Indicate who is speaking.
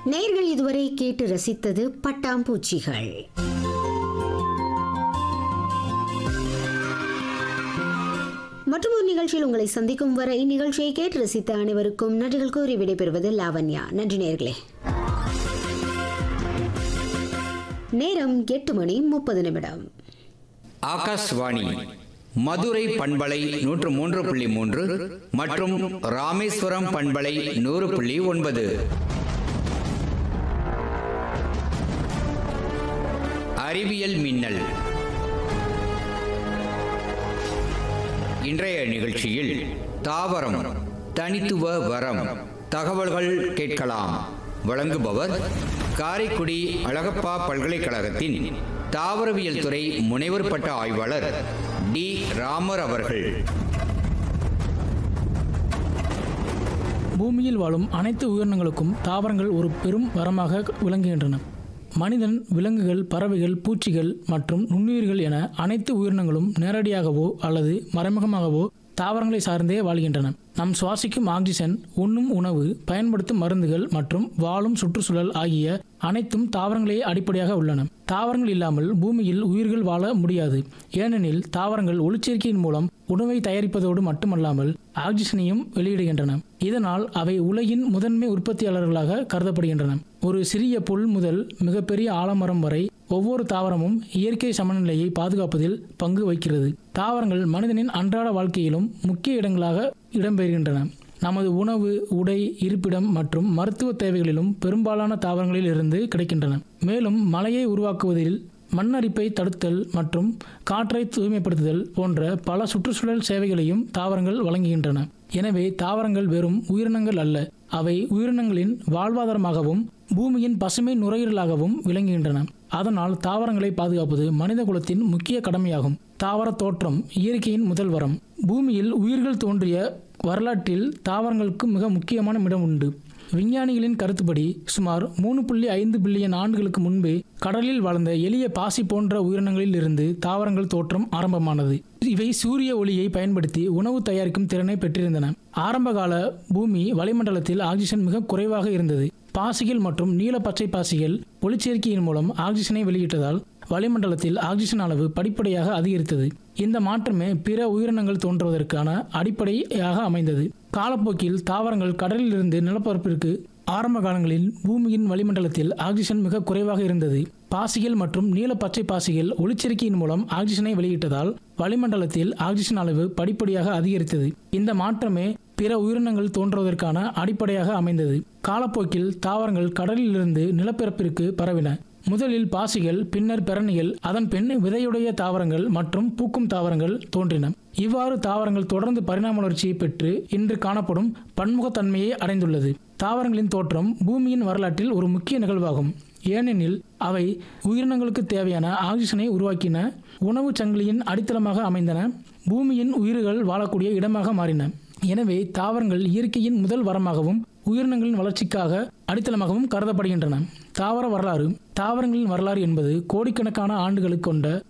Speaker 1: நேர்கள் இதுவரை கேட்டு ரசித்தது பட்டாம்பூச்சிகள் மற்றும் ஒரு நிகழ்ச்சியில் உங்களை சந்திக்கும் வரை நிகழ்ச்சியை கேட்டு ரசித்த அனைவருக்கும் நன்றிகள் கூறி விடைபெறுவது லாவண்யா நன்றி நேர்களே நேரம் எட்டு மணி முப்பது நிமிடம்
Speaker 2: ஆகாஷ்வாணி மதுரை பண்பலை நூற்று மூன்று புள்ளி மூன்று மற்றும் ராமேஸ்வரம் பண்பலை நூறு புள்ளி ஒன்பது அறிவியல் மின்னல் இன்றைய நிகழ்ச்சியில் தாவரம் தனித்துவ வரம் தகவல்கள் கேட்கலாம் வழங்குபவர் காரைக்குடி அழகப்பா பல்கலைக்கழகத்தின் தாவரவியல் துறை முனைவர் பட்ட ஆய்வாளர் டி ராமர் அவர்கள்
Speaker 3: பூமியில் வாழும் அனைத்து உயிரினங்களுக்கும் தாவரங்கள் ஒரு பெரும் வரமாக விளங்குகின்றன மனிதன் விலங்குகள் பறவைகள் பூச்சிகள் மற்றும் நுண்ணுயிர்கள் என அனைத்து உயிரினங்களும் நேரடியாகவோ அல்லது மறைமுகமாகவோ தாவரங்களை சார்ந்தே வாழ்கின்றன நாம் சுவாசிக்கும் ஆக்சிஜன் உண்ணும் உணவு பயன்படுத்தும் மருந்துகள் மற்றும் வாழும் சுற்றுச்சூழல் ஆகிய அனைத்தும் தாவரங்களே அடிப்படையாக உள்ளன தாவரங்கள் இல்லாமல் பூமியில் உயிர்கள் வாழ முடியாது ஏனெனில் தாவரங்கள் ஒளிச்சேர்க்கையின் மூலம் உணவை தயாரிப்பதோடு மட்டுமல்லாமல் ஆக்சிஜனையும் வெளியிடுகின்றன இதனால் அவை உலகின் முதன்மை உற்பத்தியாளர்களாக கருதப்படுகின்றன ஒரு சிறிய புல் முதல் மிகப்பெரிய ஆலமரம் வரை ஒவ்வொரு தாவரமும் இயற்கை சமநிலையை பாதுகாப்பதில் பங்கு வகிக்கிறது தாவரங்கள் மனிதனின் அன்றாட வாழ்க்கையிலும் முக்கிய இடங்களாக இடம்பெறுகின்றன நமது உணவு உடை இருப்பிடம் மற்றும் மருத்துவ தேவைகளிலும் பெரும்பாலான தாவரங்களில் இருந்து கிடைக்கின்றன மேலும் மழையை உருவாக்குவதில் மண்ணரிப்பை தடுத்தல் மற்றும் காற்றை தூய்மைப்படுத்துதல் போன்ற பல சுற்றுச்சூழல் சேவைகளையும் தாவரங்கள் வழங்குகின்றன எனவே தாவரங்கள் வெறும் உயிரினங்கள் அல்ல அவை உயிரினங்களின் வாழ்வாதாரமாகவும் பூமியின் பசுமை நுரையீரலாகவும் விளங்குகின்றன அதனால் தாவரங்களை பாதுகாப்பது மனித குலத்தின் முக்கிய கடமையாகும் தாவர தோற்றம் இயற்கையின் முதல் வரம் பூமியில் உயிர்கள் தோன்றிய வரலாற்றில் தாவரங்களுக்கு மிக முக்கியமான இடம் உண்டு விஞ்ஞானிகளின் கருத்துப்படி சுமார் மூணு புள்ளி ஐந்து பில்லியன் ஆண்டுகளுக்கு முன்பே கடலில் வாழ்ந்த எளிய பாசி போன்ற உயிரினங்களில் இருந்து தாவரங்கள் தோற்றம் ஆரம்பமானது இவை சூரிய ஒளியை பயன்படுத்தி உணவு தயாரிக்கும் திறனை பெற்றிருந்தன ஆரம்பகால பூமி வளிமண்டலத்தில் ஆக்சிஜன் மிக குறைவாக இருந்தது பாசிகள் மற்றும் நீல பச்சை பாசிகள் ஒளிச்சேர்க்கையின் மூலம் ஆக்சிஜனை வெளியிட்டதால் வளிமண்டலத்தில் ஆக்சிஜன் அளவு படிப்படியாக அதிகரித்தது இந்த மாற்றமே பிற உயிரினங்கள் தோன்றுவதற்கான அடிப்படையாக அமைந்தது காலப்போக்கில் தாவரங்கள் கடலில் இருந்து நிலப்பரப்பிற்கு ஆரம்ப காலங்களில் பூமியின் வளிமண்டலத்தில் ஆக்சிஜன் மிக குறைவாக இருந்தது பாசிகள் மற்றும் நீல பச்சை பாசிகள் ஒளிச்சேர்க்கையின் மூலம் ஆக்சிஜனை வெளியிட்டதால் வளிமண்டலத்தில் ஆக்சிஜன் அளவு படிப்படியாக அதிகரித்தது இந்த மாற்றமே பிற உயிரினங்கள் தோன்றுவதற்கான அடிப்படையாக அமைந்தது காலப்போக்கில் தாவரங்கள் கடலில் இருந்து நிலப்பரப்பிற்கு பரவின முதலில் பாசிகள் பின்னர் பெரணிகள் அதன் பின் விதையுடைய தாவரங்கள் மற்றும் பூக்கும் தாவரங்கள் தோன்றின இவ்வாறு தாவரங்கள் தொடர்ந்து பரிணாம வளர்ச்சியை பெற்று இன்று காணப்படும் பன்முகத்தன்மையை அடைந்துள்ளது தாவரங்களின் தோற்றம் பூமியின் வரலாற்றில் ஒரு முக்கிய நிகழ்வாகும் ஏனெனில் அவை உயிரினங்களுக்கு தேவையான ஆக்சிஜனை உருவாக்கின உணவுச் சங்கிலியின் அடித்தளமாக அமைந்தன பூமியின் உயிர்கள் வாழக்கூடிய இடமாக மாறின எனவே தாவரங்கள் இயற்கையின் முதல் வரமாகவும் உயிரினங்களின் வளர்ச்சிக்காக அடித்தளமாகவும் கருதப்படுகின்றன தாவர வரலாறு தாவரங்களின் வரலாறு என்பது கோடிக்கணக்கான ஆண்டுகளுக்கு கொண்ட